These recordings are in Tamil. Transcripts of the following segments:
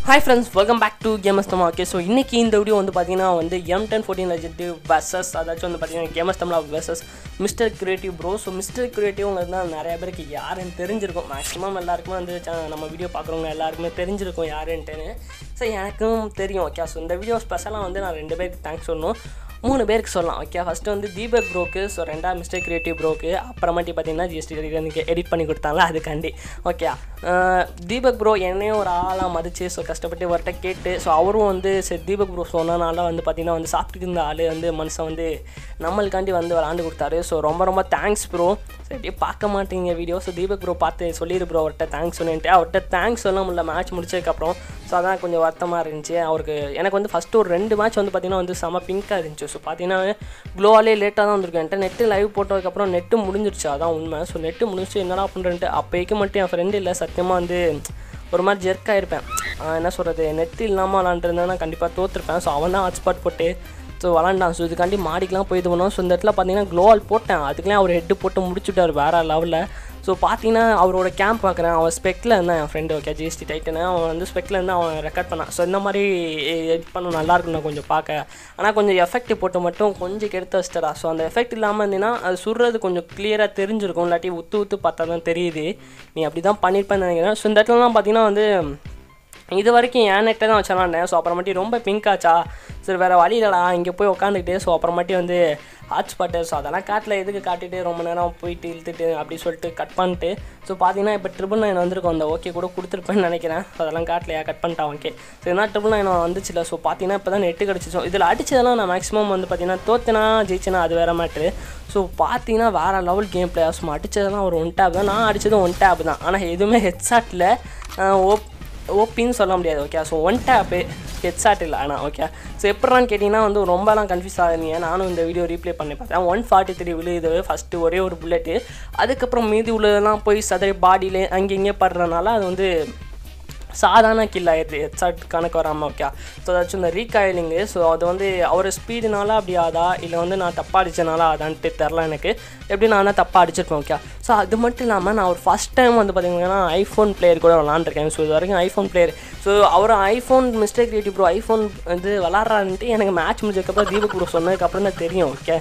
Hi friends welcome back to games Tamil okay so இன்றைக்கி இந்த வீடியோ வந்து பார்த்தீங்கன்னா வந்து M ten fourteen legend versus அதாச்சும் வந்து பார்த்தீங்கன்னா கேமஸ் தமிழா versus mister creative bro so mister கிரியேட்டிவ்ங்கிறது தான் நிறைய பேருக்கு யாருன்னு தெரிஞ்சிருக்கும் மேக்ஸிமம் எல்லாருக்குமே வந்து channel- நம்ம வீடியோ பார்க்குறவங்க எல்லாருக்குமே தெரிஞ்சிருக்கும் யாருன்ட்டுன்னு ஸோ எனக்கும் தெரியும் ஓகே ஸோ இந்த வீடியோ ஸ்பெஷலாக வந்து நான் ரெண்டு பேருக்கு தேங்க்ஸ் சொல்லணும் மூணு பேருக்கு சொல்லலாம் ஓகே ஃபஸ்ட்டு வந்து தீபக் ப்ரோக்கு ஸோ ரெண்டாவது மிஸ்டர் கிரியேட்டிவ் ப்ரோக்கு அப்புறமாட்டி பார்த்தீங்கன்னா ஜிஎஸ்டி எனக்கு எடிட் பண்ணி கொடுத்தாங்க அதுக்காண்டி ஓகே தீபக் ப்ரோ என்னையும் ஒரு ஆளாக மதிச்சு ஸோ கஷ்டப்பட்டு அவர்கிட்ட கேட்டு ஸோ அவரும் வந்து சரி தீபக் ப்ரோ சொன்னனால வந்து பார்த்தீங்கன்னா வந்து சாப்பிட்டுட்டு இருந்த ஆள் வந்து மனுஷன் வந்து நம்மளுக்காண்டி வந்து விளாண்டு கொடுத்தாரு ஸோ ரொம்ப ரொம்ப தேங்க்ஸ் ப்ரோ சரி அப்படியே பார்க்க மாட்டீங்க வீடியோ ஸோ தீபக் ப்ரோ பார்த்து சொல்லிடு ப்ரோ அவர்கிட்ட தேங்க்ஸ் சொன்னேன்ட்டு அவர்கிட்ட தேங்க்ஸ் சொல்ல முடியல மேட்ச் முடிச்சதுக்கப்புறம் ஸோ அதான் கொஞ்சம் வருத்தமாக இருந்துச்சு அவருக்கு எனக்கு வந்து ஃபஸ்ட்டு ஒரு ரெண்டு மேட்ச் வந்து பார்த்தீங்கன்னா வந்து செம பிங்காக இருந்துச்சு ஸோ பார்த்தீங்கன்னா க்ளோவாலே லேட்டாக தான் வந்திருக்கேன் என்கிட்ட நெட்டு லைவ் போட்டதுக்கப்புறம் நெட்டு முடிஞ்சிருச்சு அதான் உண்மை ஸோ நெட்டு முடிஞ்சு என்னடா பண்ணுறேன்ட்டு அப்போக்கு மட்டும் என் ஃப்ரெண்டு இல்லை சத்தியமாக வந்து ஒரு மாதிரி ஜெர்க்காக இருப்பேன் ஆஹ் என்ன சொல்கிறது நெட் இல்லாமல் விளாண்டுருந்தேன்னா கண்டிப்பாக தோற்றுருப்பேன் ஸோ அவன் தான் ஹாட்ஸ்பாட் போட்டு ஸோ விளாண்டான் ஸோ இதுக்காண்டி மாடிக்கெலாம் போய் இது பண்ணோம் ஸோ இந்த இடத்துல பார்த்தீங்கன்னா க்ளோவால் போட்டேன் அதுக்குலாம் அவர் ஹெட்டு போட்டு முடிச்சுட்டார் வேறு லெவலில் ஸோ பார்த்தீங்கன்னா அவரோட கேம்ப் பார்க்குறேன் அவன் ஸ்பெக்கில் இருந்தான் என் ஃப்ரெண்டு ஓகே ஜிஎஸ்டி டைட்டனு அவன் வந்து ஸ்பெக்கில் இருந்து அவன் ரெக்கார்ட் பண்ணான் ஸோ இந்த மாதிரி எடிட் பண்ண நல்லா இருக்கும் நான் கொஞ்சம் பார்க்க ஆனால் கொஞ்சம் எஃபெக்ட் போட்டு மட்டும் கொஞ்சம் கெடுத்து வச்சிட்டடா ஸோ அந்த எஃபெக்ட் இல்லாமல் இருந்தீங்கன்னா அது சுடுறது கொஞ்சம் கிளியராக தெரிஞ்சிருக்கும் இல்லாட்டி உத்து உத்து பார்த்தா தான் தெரியுது நீ அப்படி தான் பண்ணியிருப்பேன்னு நினைக்கிறேன் ஸோ இந்த இடத்துலலாம் பார்த்தீங்கன்னா வந்து இது வரைக்கும் என் நெட்டை தான் வச்சானேன் ஸோ அப்புறமாட்டி ரொம்ப பிங்க் ஆச்சா சரி வேறு வழி இல்லடா இங்கே போய் உட்காந்துக்கிட்டு ஸோ அப்புறமாட்டி வந்து ஹாட்ஸ்பாட்டு ஸோ அதெல்லாம் காட்டில் எதுக்கு காட்டிட்டு ரொம்ப நேரம் போயிட்டு இழுத்துட்டு அப்படி சொல்லிட்டு கட் பண்ணிட்டு ஸோ பார்த்தீங்கன்னா இப்போ ட்ரிபிள் நைன் வந்திருக்கும் அந்த ஓகே கூட கொடுத்துருப்பேன்னு நினைக்கிறேன் ஸோ அதெல்லாம் காட்டலையா கட் பண்ணிட்டான் ஓகே ஸோ என்ன ட்ரிபிள் நைன் வந்துச்சுல ஸோ பார்த்தீங்கன்னா இப்போ தான் நெட்டு கிடச்சி ஸோ இதில் அடிச்சதெல்லாம் நான் மேக்ஸிமம் வந்து பார்த்தீங்கன்னா தோத்துனா ஜெயிச்சனா அது வேறு மேட்ரு ஸோ பார்த்தீங்கன்னா வேறு லெவல் கேம் பிளேயர்ஸ் சும்மா அடித்ததெல்லாம் ஒரு ஒன் டேப் தான் நான் அடித்ததும் ஒன் டேப் தான் ஆனால் எதுவுமே ஹெட்ஷாட்டில் ஓப் ஓபின்னு சொல்ல முடியாது okay so one tap headshot இல்லை ஆனால் ஓகே ஸோ எப்படின்னு கேட்டிங்கன்னா வந்து ரொம்பலாம் கன்ஃபியூஸ் ஆகுறீங்க நானும் இந்த வீடியோ ரீப்ளே பண்ணி பார்த்தேன் ஒன் ஃபார்ட்டி த்ரீ விழுது ஃபஸ்ட்டு ஒரே ஒரு புல்லெட்டு அதுக்கப்புறம் மீதி உள்ளதெல்லாம் போய் சதறி பாடியில் அங்கே இங்கே படுறதுனால அது வந்து சாதாரண கில் ஆயிடுது ஹெட்ஷாட் கணக்கு வராமல் ஓகே ஸோ அதாச்சும் இந்த ரீகாயிலிங்கு ஸோ அது வந்து அவர் ஸ்பீடுனால அப்படி ஆதா இல்லை வந்து நான் தப்பாக அடித்தனால ஆதான்ட்டு தெரில எனக்கு எப்படி நான் தான் தப்பாக அடிச்சிருப்பேன் ஓகே ஸோ அது மட்டும் இல்லாமல் நான் ஒரு ஃபஸ்ட் டைம் வந்து பார்த்தீங்கன்னா ஐஃபோன் பிளேயர் கூட விளாண்டுருக்கேன் ஸோ இது வரைக்கும் ஐஃபோன் பிளேயர் ஸோ அவர் iPhone mistake creative bro iPhone வந்து விளாட்றான்ட்டு எனக்கு மேட்ச் முடிஞ்சதுக்கப்புறம் தீபக் ப்ரோ சொன்னதுக்கப்புறம் தான் தெரியும் ஓகே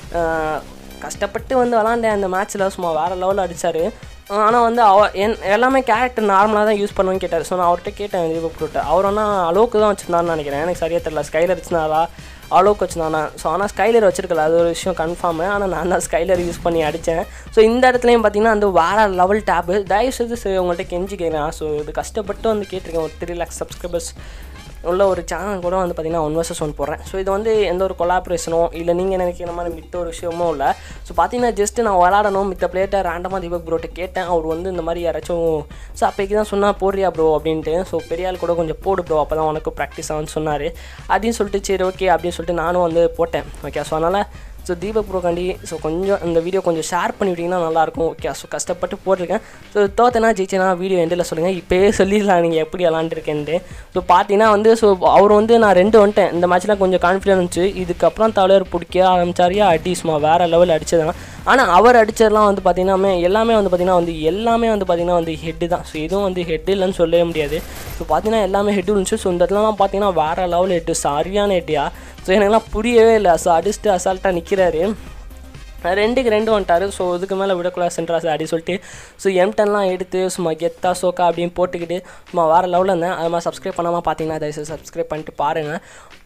கஷ்டப்பட்டு வந்து விளாண்டேன் அந்த மேட்ச்சில் சும்மா வேறு லெவலில் அடித்தார் ஆனால் வந்து அவ என் எல்லாமே கேரக்டர் நார்மலாக தான் யூஸ் பண்ணுவேன்னு கேட்டார் ஸோ நான் அவர்கிட்ட கேட்டேன் தீபக் ப்ரோட்ட அவர் ஆனால் அளவுக்கு தான் வச்சுருந்தான்னு நினைக்கிறேன் எனக்கு சரியாக தெரியல ஸ்கைலர் வச்சுருந்தாரா அளவுக்கு வச்சுருந்தானா ஸோ ஆனால் ஸ்கைலர் வச்சிருக்கல அது ஒரு விஷயம் கன்ஃபார்மு ஆனால் நான் தான் ஸ்கைலர் யூஸ் பண்ணி அடித்தேன் ஸோ இந்த இடத்துலையும் பார்த்தீங்கன்னா அந்த வேறு லெவல் டேப்பு தயவுசெய்து சரி உங்கள்கிட்ட கெஞ்சி கேட்குறேன் ஸோ இது கஷ்டப்பட்டு வந்து கேட்டிருக்கேன் ஒரு த்ரீ லேக்ஸ் சப்ஸ்கிரைபர்ஸ் உள்ள ஒரு சேனல் கூட வந்து பார்த்தீங்கன்னா ஒன் வர்சஸ் ஒன் போடுறேன் ஸோ இது வந்து எந்த ஒரு கொலாபரேஷனோ இல்லை நீங்கள் நினைக்கிற மாதிரி மித்த ஒரு விஷயமும் இல்லை ஸோ பார்த்தீங்கன்னா ஜஸ்ட்டு நான் விளாடணும் மித்த பிளேட்டை ரேண்டமாக தீபக் ப்ரோட்ட கேட்டேன் அவர் வந்து இந்த மாதிரி யாராச்சும் ஸோ அப்போக்கி தான் சொன்னால் போடுறியா ப்ரோ அப்படின்ட்டு ஸோ பெரிய ஆள் கூட கொஞ்சம் போடு ப்ரோ அப்போ தான் உனக்கு ப்ராக்டிஸ் ஆகும்னு சொன்னார் அப்படின்னு சொல்லிட்டு சரி ஓகே அப்படின்னு சொல்லிட்டு நானும் வந்து போட்டேன் ஓகே ஸோ அதனால் ஸோ தீபக் ப்ரோக்காண்டி ஸோ கொஞ்சம் இந்த வீடியோ கொஞ்சம் ஷேர் பண்ணி விட்டிங்கன்னா நல்லாயிருக்கும் ஓகே ஸோ கஷ்டப்பட்டு போட்டிருக்கேன் ஸோ தோத்தனா ஜெயிச்சனா வீடியோ எண்டில் சொல்லுங்கள் இப்போயே சொல்லிடலாம் நீங்கள் எப்படி விளாண்டுருக்கேன்ட்டு ஸோ பார்த்தீங்கன்னா வந்து ஸோ அவர் வந்து நான் ரெண்டு வந்துட்டேன் இந்த மேட்ச்லாம் கொஞ்சம் கான்ஃபிடன்ஸ் இருந்துச்சு இதுக்கப்புறம் தலைவர் பிடிக்க ஆரம்பிச்சாரியா அடி சும்மா வேறு லெவல் அடிச்சதுதான் ஆனால் அவர் அடிச்சதெல்லாம் வந்து பார்த்தீங்கன்னா எல்லாமே வந்து பார்த்தீங்கன்னா வந்து எல்லாமே வந்து பார்த்தீங்கன்னா வந்து ஹெட்டு தான் ஸோ இதுவும் வந்து ஹெட் இல்லைன்னு சொல்லவே முடியாது ஸோ பார்த்தீங்கன்னா எல்லாமே ஹெட் இருந்துச்சு ஸோ இந்த இடத்துலலாம் பார்த்தீங்கன்னா வேறு லெவல் ஹெட்டு சரியான ஹெட்டியா ஸோ எனக்குலாம் புரியவே இல்லை ஸோ அடிச்சுட்டு அசால்ட்டாக நிற்கிறாரு ரெண்டுக்கு ரெண்டு வந்துட்டாரு ஸோ இதுக்கு மேலே விடக்கூடாது சென்ட்ராஸ் அப்படி சொல்லிட்டு ஸோ எம்டன்லாம் எடுத்து சும்மா கெத்தா சோக்கா அப்படின்னு போட்டுக்கிட்டு சும்மா வேறு லெவலில் இருந்தேன் அது மாதிரி சப்ஸ்கிரைப் பண்ணாமல் பார்த்தீங்கன்னா தயவுசெய்து சப்ஸ்கிரைப் பண்ணிட்டு பாருங்கள்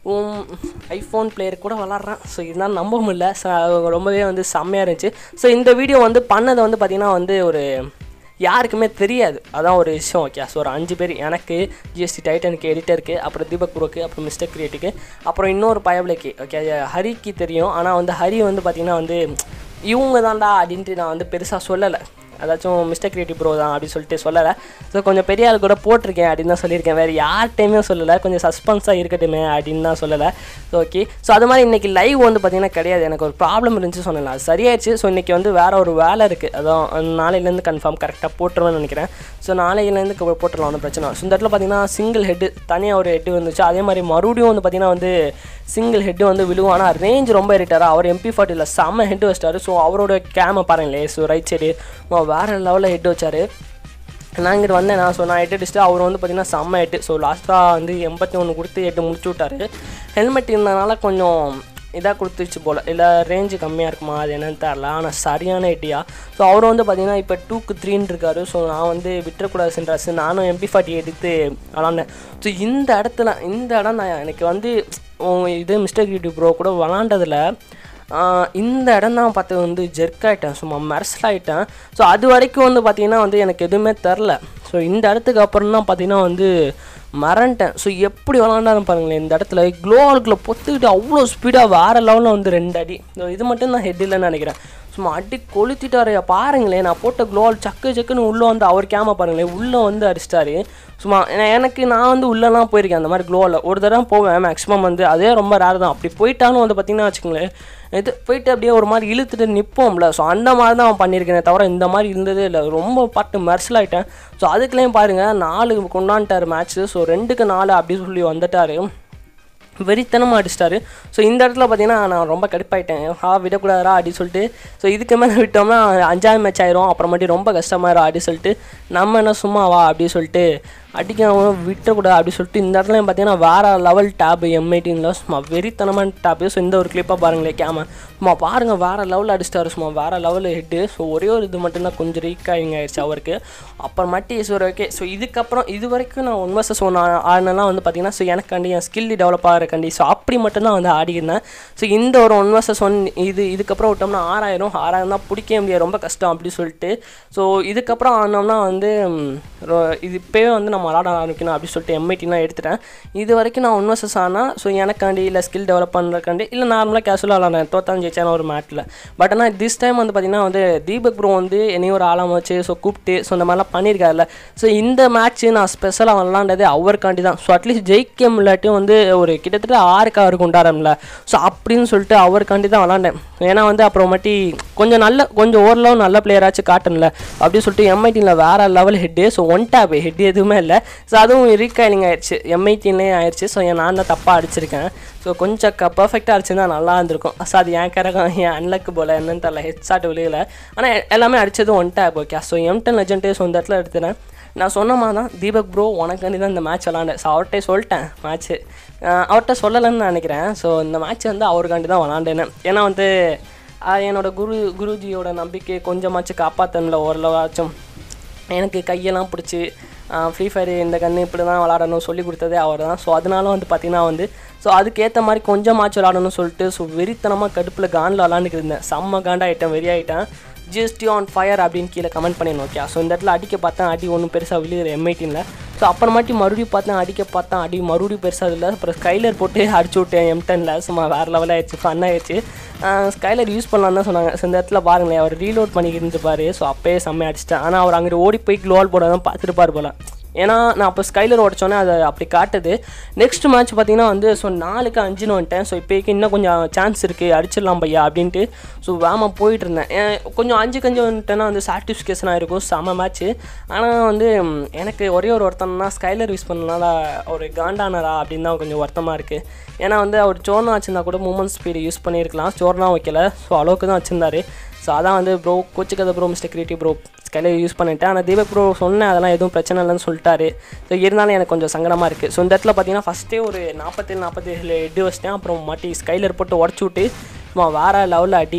ஐஃபோன் பிளேயர் கூட விளாட்றேன் ஸோ இதெல்லாம் நம்ப முடியல ஸோ ரொம்பவே வந்து செம்மையாக இருந்துச்சு ஸோ இந்த வீடியோ வந்து பண்ணதை வந்து பார்த்திங்கன்னா வந்து ஒரு யாருக்குமே தெரியாது அதான் ஒரு விஷயம் ஓகே ஸோ ஒரு அஞ்சு பேர் எனக்கு ஜிஎஸ்டி டைட்டனுக்கு எடிட்டருக்கு அப்புறம் தீபக் ப்ரோக்கு அப்புறம் மிஸ்டர் கிரியேட்டுக்கு அப்புறம் இன்னொரு பயபிளைக்கு ஓகே ஹரிக்கு தெரியும் ஆனால் வந்து ஹரி வந்து பார்த்திங்கன்னா வந்து இவங்க தான்டா அப்படின்ட்டு நான் வந்து பெருசாக சொல்லலை அதாச்சும் மிஸ்டர் கிரியேட்டிவ் ப்ரோ தான் அப்படின்னு சொல்லிட்டு சொல்லலை ஸோ கொஞ்சம் பெரிய ஆள் கூட போட்டிருக்கேன் அப்படின்னு தான் சொல்லியிருக்கேன் வேறு யார்கிட்டையுமே சொல்லலை கொஞ்சம் சஸ்பென்ஸாக இருக்கட்டுமே அப்படின்னு தான் சொல்லலை ஸோ ஓகே ஸோ அது மாதிரி இன்றைக்கி லைவ் வந்து பார்த்திங்கன்னா கிடையாது எனக்கு ஒரு ப்ராப்ளம் இருந்துச்சு சொன்னேன் அது சரியாயிடுச்சு ஸோ இன்றைக்கி வந்து வேறு ஒரு வேலை இருக்குது அதான் நாளையிலேருந்து கன்ஃபார்ம் கரெக்டாக போட்டுருவேன்னு நினைக்கிறேன் ஸோ நாளையிலேருந்து போட்டுடலாம் ஒன்றும் பிரச்சனை இல்லை. ஸோ இந்த இடத்துல பார்த்தீங்கன்னா சிங்கிள் ஹெட்டு தனியாக ஒரு ஹெட்டு வந்துச்சு அதே மாதிரி மறுபடியும் வந்து பார்த்திங்கன்னா வந்து சிங்கிள் ஹெட்டு வந்து விழுவும் ஆனால் ரேஞ்ச் ரொம்ப ஏறிட்டாரா அவர் எம்பி ஃபார்ட்டியில் செம்ம ஹெட் வச்சிட்டாரு ஸோ அவரோட கேமை பாருங்களே ஸோ ரைட் சைடு வேறு லெவலில் ஹெட் வச்சார் நான் இங்கிட்டு வந்தேன் நான் ஸோ நான் எட்டு அடிச்சுட்டு அவர் வந்து பார்த்தீங்கன்னா செம்ம எட்டு ஸோ லாஸ்ட்டாக வந்து எண்பத்தி ஒன்று கொடுத்து எட்டு முடிச்சு விட்டாரு ஹெல்மெட் இருந்தனால கொஞ்சம் இதாக கொடுத்துச்சு போல் இல்லை ரேஞ்சு கம்மியாக இருக்குமா அது என்னன்னு தெரில ஆனால் சரியான ஐடியா ஸோ அவர் வந்து பார்த்தீங்கன்னா இப்போ டூக்கு த்ரீன்னு இருக்காரு ஸோ நான் வந்து விட்டுறக்கூடாது சென்றாச்சு நானும் எம்பி ஃபார்ட்டி எடுத்து விளாண்டேன் ஸோ இந்த இடத்துல இந்த இடம் நான் எனக்கு வந்து உங்க இது மிஸ்டர் கிரிட்டி ப்ரோ கூட விளாண்டதில் ஆஹ் இந்த இடம் தான் பார்த்து வந்து ஜெர்க் ஆகிட்டேன் சும்மா மெர்சல் ஆகிட்டேன் ஸோ அது வரைக்கும் வந்து பார்த்தீங்கன்னா வந்து எனக்கு எதுவுமே தெரில ஸோ இந்த இடத்துக்கு அப்புறம் தான் பார்த்தீங்கன்னா வந்து மறந்துட்டேன் ஸோ எப்படி விளாண்டாலும் பாருங்களேன் இந்த இடத்துல க்ளோ ஆல்கில் பொத்துக்கிட்டு அவ்வளோ ஸ்பீடாக வேறு லெவலில் வந்து ரெண்டு அடி ஸோ இது மட்டும் தான் ஹெட் இல்லைன்னு நினைக்கிறேன் சும்மா அடி கொளுத்திட்டாரு பாருங்களேன் நான் போட்ட க்ளோவால் சக்கு சக்குன்னு உள்ளே வந்து அவர் கேம பாருங்களேன் உள்ளே வந்து அடிச்சிட்டாரு சும்மா ஏன்னா எனக்கு நான் வந்து உள்ளெல்லாம் போயிருக்கேன் அந்த மாதிரி க்ளோவில் ஒரு தடவை போவேன் மேக்ஸிமம் வந்து அதே ரொம்ப ரேர் தான் அப்படி போயிட்டாலும் வந்து பார்த்தீங்கன்னா வச்சுக்கோங்களேன் இது போயிட்டு அப்படியே ஒரு மாதிரி இழுத்துட்டு நிற்போம்ல ஸோ அந்த மாதிரி தான் அவன் பண்ணியிருக்கேனே தவிர இந்த மாதிரி இருந்ததே இல்லை ரொம்ப பாட்டு மெர்சல் ஆகிட்டேன் ஸோ அதுக்குள்ளேயும் பாருங்கள் நாலு கொண்டான்ட்டார் மேட்ச்சு ஸோ ரெண்டுக்கு நாலு அப்படி சொல்லி வந்துட்டார் வெறித்தனமாக அடிச்சிட்டாரு ஸோ இந்த இடத்துல பார்த்தீங்கன்னா நான் ரொம்ப கடுப்பாயிட்டேன் ஹா விடக்கூடாதா அப்படி சொல்லிட்டு ஸோ இதுக்கு மேலே விட்டோம்னா அஞ்சாவது மேட்ச் ஆயிரும் அப்புறமாட்டி ரொம்ப கஷ்டமாயிரும் அப்படி சொல்லிட்டு நம்ம என்ன சும்மா வா அப்படி சொல்லிட்டு அடிக்காம விட்டக்கூடாது அப்படி சொல்லிட்டு இந்த இடத்துல பார்த்தீங்கன்னா வேறு லெவல் டேப் எம் எயிட்டீனில் சும்மா வெறித்தனமான டேப்பு ஸோ இந்த ஒரு கிளிப்பாக பாருங்களேன் கேம சும்மா பாருங்கள் வேறு லெவலில் அடிச்சிட்டாரு சும்மா வேறு லெவல் ஹெட்டு ஸோ ஒரே ஒரு இது மட்டும்தான் கொஞ்சம் ரீக்காயிங் ஆயிடுச்சு அவருக்கு அப்புறமாட்டி ஸோ ஓகே ஸோ இதுக்கப்புறம் இது வரைக்கும் நான் ஒன் வர்சஸ் ஒன் ஆடினெல்லாம் வந்து பார்த்தீங்கன்னா ஸோ எனக்காண்டி என் ஸ்கில் டெவலப் ஆகிறக்காண்டி ஸோ அப்படி மட்டும்தான் வந்து ஆடியிருந்தேன் ஸோ இந்த ஒரு ஒன் வர்சஸ் ஒன் இது இதுக்கப்புறம் விட்டோம்னா ஆறாயிரம் ஆறாயிரம் தான் பிடிக்கவே முடியாது ரொம்ப கஷ்டம் அப்படி சொல்லிட்டு ஸோ இதுக்கப்புறம் ஆனோம்னா வந்து ம், ரொ- இது இப்போவே வந்து நம்ம விளாட ஆரம்பிக்கணும் அப்படி சொல்லிட்டு எம்ஐடிலாம் எடுத்துட்டேன் இது வரைக்கும் நான் ஒன் வர்சஸ் ஆனால் ஸோ எனக்காண்டி இல்லை ஸ்கில் டெவலப் பண்ணுறக்காண்டி இல்லை நார்மலாக கேஷுவலாக விளாட்றேன் தோத்தான் ஜெயிச்சான ஒரு மேட்டில் பட் ஆனால் திஸ் டைம் வந்து பார்த்தீங்கன்னா வந்து தீபக் ப்ரோ வந்து என்னையும் ஒரு ஆளாம வச்சு ஸோ கூப்பிட்டு ஸோ இந்த மாதிரிலாம் பண்ணியிருக்காருல்ல ஸோ இந்த மேட்ச்சு நான் ஸ்பெஷலாக விளாண்டது அவருக்காண்டி தான் ஸோ அட்லீஸ்ட் ஜெயிக்க முல்லாட்டியும் வந்து ஒரு கிட்டத்தட்ட ஆறுக்கு அவருக்கு உண்டாரம்ல ஸோ அப்படின்னு சொல்லிட்டு அவருக்காண்டி தான் விளாண்டேன் ஏன்னா வந்து அப்புறமாட்டி கொஞ்சம் நல்ல கொஞ்சம் ஓரளவு நல்ல பிளேயராச்சும் காட்டணும்ல அப்படின்னு சொல்லிட்டு எம்ஐடியில் வேறு level head so one tap head எதுவுமே இல்லை ஸோ அதுவும் ரீகாயிலிங் ஆயிடுச்சு எம்ஐடின்லேயும் ஆயிடுச்சு ஸோ நான் தான் தப்பாக அடிச்சிருக்கேன் ஸோ கொஞ்சம் க பர்ஃபெக்டாக அடிச்சிருந்தா நல்லா இருந்திருக்கும் ஸோ அது என் கரகம் என் அன்லக்கு போல் என்னன்னு தெரியல ஹெட் ஷாட் விழுகல ஆனால் எல்லாமே அடிச்சது one tap okay so M ten லெஜெண்டே ஸோ இந்த இடத்துல எடுத்துனேன் நான் சொன்ன மாதிரி தான் தீபக் ப்ரோ உனக்காண்டி தான் இந்த மேட்ச் விளாண்டேன் ஸோ அவர்கிட்ட சொல்லிட்டேன் மேட்ச்சு அவர்கிட்ட சொல்லலைன்னு நினைக்கிறேன் ஸோ இந்த மேட்ச் வந்து அவருக்காண்டி தான் விளாண்டேன்னு ஏன்னா வந்து ஆஹ் என்னோட குரு குருஜியோட நம்பிக்கை கொஞ்சமாச்சும் காப்பாற்றனில் ஓரளவாச்சும் எனக்கு கையெல்லாம் பிடிச்சி ஃப்ரீ ஃபயர் இந்த கன்று இப்படி தான் விளாடணும் சொல்லி கொடுத்ததே அவர் தான் ஸோ அதனால வந்து பார்த்தீங்கன்னா வந்து ஸோ அதுக்கேற்ற மாதிரி கொஞ்சம் மேட்ச் விளாடணும்னு சொல்லிட்டு ஸோ வெறித்தனமாக கடுப்பில் காண்டில் விளாண்டுட்டு இருந்தேன் செம்ம காண்டாயிட்டேன் வெறியாயிட்டேன் ஜிஎஸ்டி ஆன் ஃபயர் அப்படின்னு கீழே கமெண்ட் பண்ணிடணும் ஓகே ஸோ இந்த இடத்துல அடிக்க பார்த்தேன் அடி ஒன்றும் பெருசாக விழுகிற எம்ஐடியில் ஸோ அப்புறமாட்டி மறுபடியும் பார்த்தேன் அடிக்க பார்த்தேன் அடி மறுபடியும் பெருசாக இல்லை அப்புறம் ஸ்கைலர் போட்டு அடிச்சு விட்டேன் எம் டெனில் சும்மா வேறு லெவல் ஆயிடுச்சு ஃபன் ஆயிடுச்சு ஸ்கைலர் யூஸ் பண்ணலான்னு தான் சொன்னாங்க ஸோ இந்த இடத்துல பாருங்களேன் அவர் ரீலோட் பண்ணிக்கிட்டு இருந்துப்பாரு ஸோ அப்பயே செம்மையாக அடிச்சிட்டேன் ஆனால் அவர் அங்கிட்டு ஓடி போய் க்ளோவால் போட தான் பார்த்துருப்பார் போல ஏன்னா நான் அப்போ ஸ்கைலர் உடச்சோன்னே அதை அப்படி காட்டுது நெக்ஸ்ட் மேட்ச் பார்த்தீங்கன்னா வந்து ஸோ நாலுக்கு அஞ்சுன்னு வந்துட்டேன் ஸோ இப்போக்கு இன்னும் கொஞ்சம் சான்ஸ் இருக்குது அடிச்சிடலாம் பையா அப்படின்ட்டு ஸோ வேமா போயிட்டு இருந்தேன் ஏன் கொஞ்சம் அஞ்சு கஞ்சு வந்துட்டேன்னா வந்து சாட்டிஸ்ஃபிகேஷன் ஆகிருக்கும் செம மேட்ச்சு ஆனால் வந்து ம், எனக்கு ஒரே ஒரு ஒருத்தன்னா ஸ்கைலர் யூஸ் பண்ணனால ஒரு காண்டானரா அப்படின்னு தான் கொஞ்சம் வருத்தமாக இருக்குது ஏன்னா வந்து அவர் சோர்னா வச்சிருந்தா கூட மூமெண்ட் ஸ்பீடு யூஸ் பண்ணியிருக்கலாம் சோர்னா வைக்கல ஸோ அளவுக்கு தான் வச்சிருந்தாரு ஸோ அதான் வந்து ப்ரோ கோச்சிக்கதை bro mister creative bro Skyler use பண்ணிட்டேன் ஆனால் தீபக் ப்ரோ சொன்னேன் அதெல்லாம் எதுவும் பிரச்சனை இல்லைன்னு சொல்லிட்டாரு ஸோ இருந்தாலும் எனக்கு கொஞ்சம் சங்கடமாக இருக்குது ஸோ இந்த இடத்துல பார்த்தீங்கன்னா ஃபஸ்ட்டே ஒரு நாற்பத்தேழு நாற்பத்தேழு எட்டு வச்சிட்டேன் அப்புறம் மாட்டி ஸ்கைலர் போட்டு உடச்சி விட்டு சும்மா வேறு லெவலில் அடி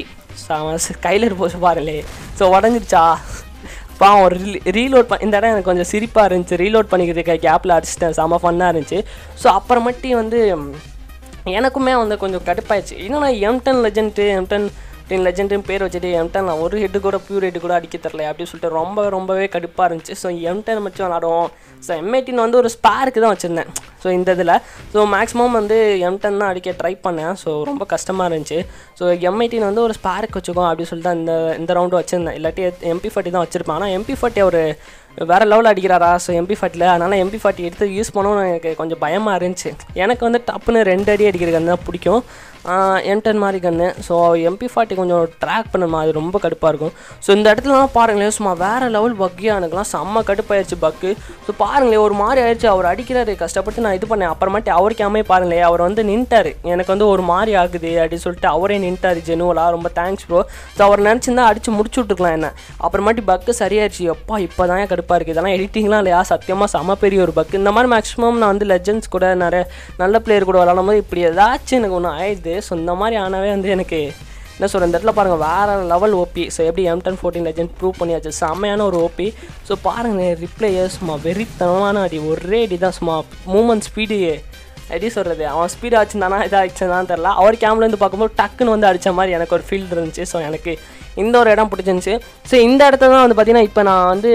ஸ்கைலர் போச்சு பாருங்களே ஸோ உடஞ்சிருச்சா பாவம் ஒரு ரீ ரீலோட் பண்ண இந்த இடம் எனக்கு கொஞ்சம் சிரிப்பாக இருந்துச்சு ரீலோட் பண்ணிக்கிறதுக்கு கேப்பில் அடிச்சிட்டேன் செம ஃபன்னாக இருந்துச்சு ஸோ அப்புறமேட்டி வந்து ம், எனக்குமே வந்து கொஞ்சம் கடுப்பாயிடுச்சு இன்னும் நான் எம்டன் லெஜெண்ட்டு எம்டன் டென் லெஜெண்டுன்னு பேர் வச்சுட்டு எம்டன் நான் ஒரு ஹெட்டு கூட பியூர் ஹெட்டு கூட அடிக்க தரல அப்படி சொல்லிட்டு ரொம்ப ரொம்பவே கடுப்பாக இருந்துச்சு ஸோ எம்டன் மட்டும் விளாடுவோம் ஸோ எம்ஐடின் வந்து ஒரு ஸ்பேருக்கு தான் வச்சுருந்தேன் ஸோ இந்த இதில் ஸோ மேக்ஸிமம் வந்து எம்டன் தான் அடிக்க ட்ரை பண்ணேன் ஸோ ரொம்ப கஷ்டமாக இருந்துச்சு ஸோ எம்ஐடின் வந்து ஒரு ஸ்பேருக்கு வச்சுக்கோ அப்படி சொல்லிட்டு தான் இந்த இந்த ரவுண்டு வச்சுருந்தேன் இல்லாட்டி எம்பி ஃபார்ட்டி தான் வச்சுருப்பேன் ஆனால் எம்பி ஃபார்ட்டி ஒரு வேறு லெவலில் அடிக்கிறாரா ஸோ எம்பி ஃபார்ட்டியில் அதனால் எம்பி ஃபார்ட்டி எடுத்து யூஸ் பண்ணணும்னு எனக்கு கொஞ்சம் பயமாக இருந்துச்சு எனக்கு வந்து டப்புன்னு ரெண்டு அடி அடிக்கிறது தான் பிடிக்கும் எம் டென் மாதிரி கன்று ஸோ எம்பி ஃபார்ட்டி கொஞ்சம் ட்ராக் பண்ணணுமா அது ரொம்ப கடுப்பாக இருக்கும் ஸோ இந்த இடத்துலலாம் பாருங்களேன் சும்மா வேறு லெவல் பக்கியாக எனக்குலாம் செம்ம கடுப்பாயிருச்சு பக்கு ஸோ பாருங்களேன் ஒரு மாதிரி ஆயிடுச்சு அவர் அடிக்கிறாரு கஷ்டப்பட்டு நான் இது பண்ணேன் அப்புறமாட்டி அவருக்காமே பாருங்களேன் அவர் வந்து நின்ட்டாரு எனக்கு வந்து ஒரு மாதிரி ஆகுது அப்படின்னு சொல்லிட்டு அவரே நின்ட்டாரு ஜெனுவலா ரொம்ப தேங்க்ஸ் ப்ரோ ஸோ அவர் நினச்சிருந்தா அடிச்சு முடிச்சு விட்டுருக்கலாம் என்ன அப்புறமாட்டி பக்கு சரியாயிருச்சு எப்பா இப்போ தான் கடுப்பாக இருக்குது இதெல்லாம் எடிட்டிங்லாம் இல்லையா சத்தியமாக செம பெரிய ஒரு பக்கு இந்த மாதிரி மேக்ஸிமம் நான் வந்து லெஜெண்ட்ஸ் கூட நிறைய நல்ல பிளேயர் கூட விளாடும் போது இப்படி ஏதாச்சும் எனக்கு ஒன்று ஆயிடுது ஸோ இந்த மாதிரி ஆனவே வந்து எனக்கு என்ன சொல்கிறேன் இந்த இடத்துல பாருங்கள் வேறு லெவல் ஓபி ஸோ எப்படி M ten fourteen legend prove பண்ணியாச்சு செம்மையான ஒரு ஓபி ஸோ பாருங்கள் ரிப்ளேயர் சும்மா வெறித்தனமான அடி ஒரே அடி தான் சும்மா மூமெண்ட் ஸ்பீடு எப்படி சொல்கிறது அவன் ஸ்பீடாக வச்சுருந்தானா இதாகிடுச்சுதான் தெரில அவர் கேம்லேருந்து பார்க்கும்போது டக்குன்னு வந்து அடித்த மாதிரி எனக்கு ஒரு ஃபீல் இருந்துச்சு ஸோ எனக்கு இந்த ஒரு இடம் பிடிச்சிருந்துச்சு ஸோ இந்த இடத்துல தான் வந்து பார்த்தீங்கன்னா இப்போ நான் வந்து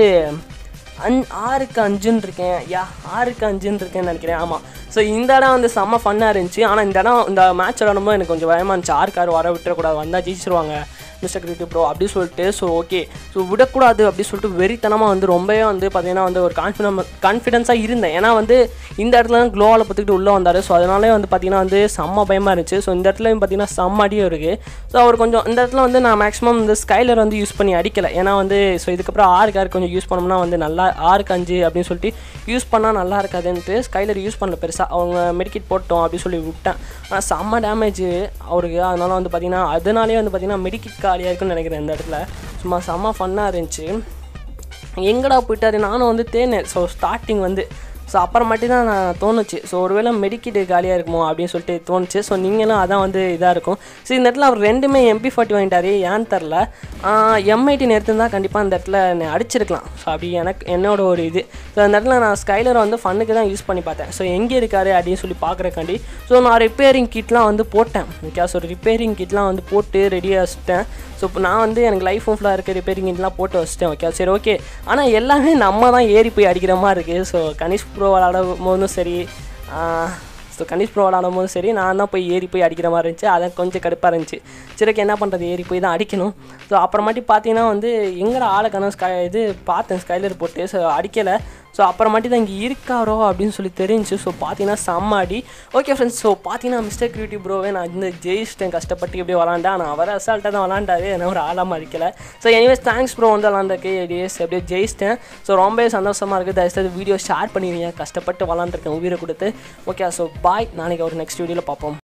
அஞ் ஆறுக்கு அஞ்சுன்னு இருக்கேன் யா ஆறுக்கு அஞ்சுன்னு இருக்கேன்னு நினைக்கிறேன் ஆமாம் ஸோ இந்த இடம் வந்து செம்ம ஃபன்னாக இருந்துச்சு ஆனால் இந்த இடம் இந்த மேட்ச் விளாடும்போது எனக்கு கொஞ்சம் பயமாக இருந்துச்சு ஆறுக்கு ஆறு வர விட்டுறக்கூடாது வந்தால் ஜெயிச்சிருவாங்க மிஸ்டர் கிரிக்கெட் ப்ரோ அப்படி சொல்லிட்டு ஸோ ஓகே ஸோ விடக்கூடாது அப்படி சொல்லிட்டு வெறித்தனமாக வந்து ரொம்பவே வந்து பார்த்தீங்கன்னா வந்து ஒரு கான்ஃபிடன் கான்ஃபிடென்ஸாக இருந்தேன் ஏன்னா வந்து இந்த இடத்துல தான் க்ளோவால் பார்த்துக்கிட்டு உள்ளே வந்தார் ஸோ அதனாலே வந்து பார்த்தீங்கன்னா வந்து செம்ம பயமாக இருந்துச்சு ஸோ இந்த இடத்துலையும் பார்த்தீங்கன்னா செம்ம அடியும் இருக்குது ஸோ அவர் கொஞ்சம் இந்த இடத்துல வந்து நான் மேக்ஸிமம் இந்த ஸ்கைலர் வந்து யூஸ் பண்ணி அடிக்கலை ஏன்னா வந்து ஸோ இதுக்கப்புறம் ஆறுக்கு ஆறு கொஞ்சம் யூஸ் பண்ணோம்னா வந்து நல்லா ஆறுக்கு அஞ்சு அப்படின்னு சொல்லிட்டு யூஸ் பண்ணால் நல்லா இருக்காதுன்ட்டு ஸ்கைலர் யூஸ் பண்ணல பெருசாக அவங்க மெடிக்கெட் போட்டோம் அப்படின்னு சொல்லி விட்டேன் ஆனால் செம்ம டேமேஜ் அவருக்கு அதனால வந்து பார்த்தீங்கன்னா அதனாலே வந்து பார்த்தீங்கன்னா மெடிக்கெட் காலியாக இருக்குன்னு நினைக்கிறேன் இந்த இடத்துல சும்மா செம்ம ஃபன்னாக இருந்துச்சு எங்கடா போயிட்டாரு நானும் வந்து தேனேன் ஸோ ஸ்டார்டிங் வந்து ஸோ அப்புறமாட்டி தான் நான் தோணுச்சு ஸோ ஒருவேளை மெடிக்கிட்டு காலியாக இருக்குமோ அப்படின்னு சொல்லிட்டு தோணுச்சு ஸோ நீங்களும் அதான் வந்து இதாக இருக்கும் ஸோ இந்த இடத்துல அவர் ரெண்டுமே எம்பி ஃபார்ட்டி வாங்கிட்டாரு ஏன்னு தெரில எம்ஐடி எடுத்திருந்தா கண்டிப்பாக இந்த இடத்துல என்னை அடிச்சிருக்கலாம் ஸோ அப்படி எனக்கு என்னோட ஒரு இது ஸோ அந்த இடத்துல நான் ஸ்கைலரை வந்து ஃபன்னுக்கு தான் யூஸ் பண்ணி பார்த்தேன் ஸோ எங்கே இருக்காரு அப்படின்னு சொல்லி பார்க்குறக்காண்டி ஸோ நான் ரிப்பேரிங் கிட்லாம் வந்து போட்டேன் ஓகே ஸோ ரிப்பேரிங் கிட்லாம் வந்து போட்டு ரெடியாக வச்சுட்டேன் ஸோ இப்போ நான் வந்து எனக்கு லைஃப் ஃபுல்லாக இருக்க ரிப்பேரிங் கிட்லாம் போட்டு வச்சிட்டேன் ஓகே சரி ஓகே ஆனால் எல்லாமே நம்ம தான் ஏறி போய் அடிக்கிற மாதிரி இருக்குது ஸோ கனிஷ் ப்ரோ விளாடும் போதும் சரி ஸோ கனிஷ் ப்ரோ விளாடும் போதும் சரி நான் தான் போய் ஏறி போய் அடிக்கிற மாதிரி இருந்துச்சு அதான் கொஞ்சம் கடுப்பாக இருந்துச்சு சரிக்கு என்ன பண்ணுறது ஏறி போய் தான் அடிக்கணும் ஸோ அப்புறமாட்டி பார்த்தீங்கன்னா வந்து எங்கட ஆளை கணும் ஸ்கை இது பார்த்தேன் ஸ்கைலர் போட்டு ஸோ அடிக்கலை ஸோ அப்புறமாட்டி தான் இங்கே இருக்காரோ அப்படின்னு சொல்லி தெரிஞ்சு ஸோ பார்த்தீங்கன்னா செம்ம அடி ஓகே ஃப்ரெண்ட்ஸ் ஸோ பார்த்தீங்கன்னா மிஸ்டர் கிரியேட்டிவ் ப்ரோவே நான் இந்த ஜெயிச்சிட்டேன் கஷ்டப்பட்டு எப்படி விளாண்டேன் ஆனால் அவர் அசால்ட்டாக தான் விளாண்டாரு என்ன ஒரு ஆளாக அடிக்கலை ஸோ எனிவேஸ் தேங்க்ஸ் ப்ரோ வந்து விளாண்டக்கு எடிஎஸ் எப்படியே ஜெயிச்சிட்டேன் ஸோ ரொம்பவே சந்தோஷமாக இருக்குது தயவுசெய்து வீடியோ ஷேர் பண்ணிடுங்க கஷ்டப்பட்டு விளாண்டுருக்கேன் உயிரை கொடுத்து ஓகே ஸோ பாய் நாளைக்கு ஒரு நெக்ஸ்ட் வீடியோவில் பார்ப்போம்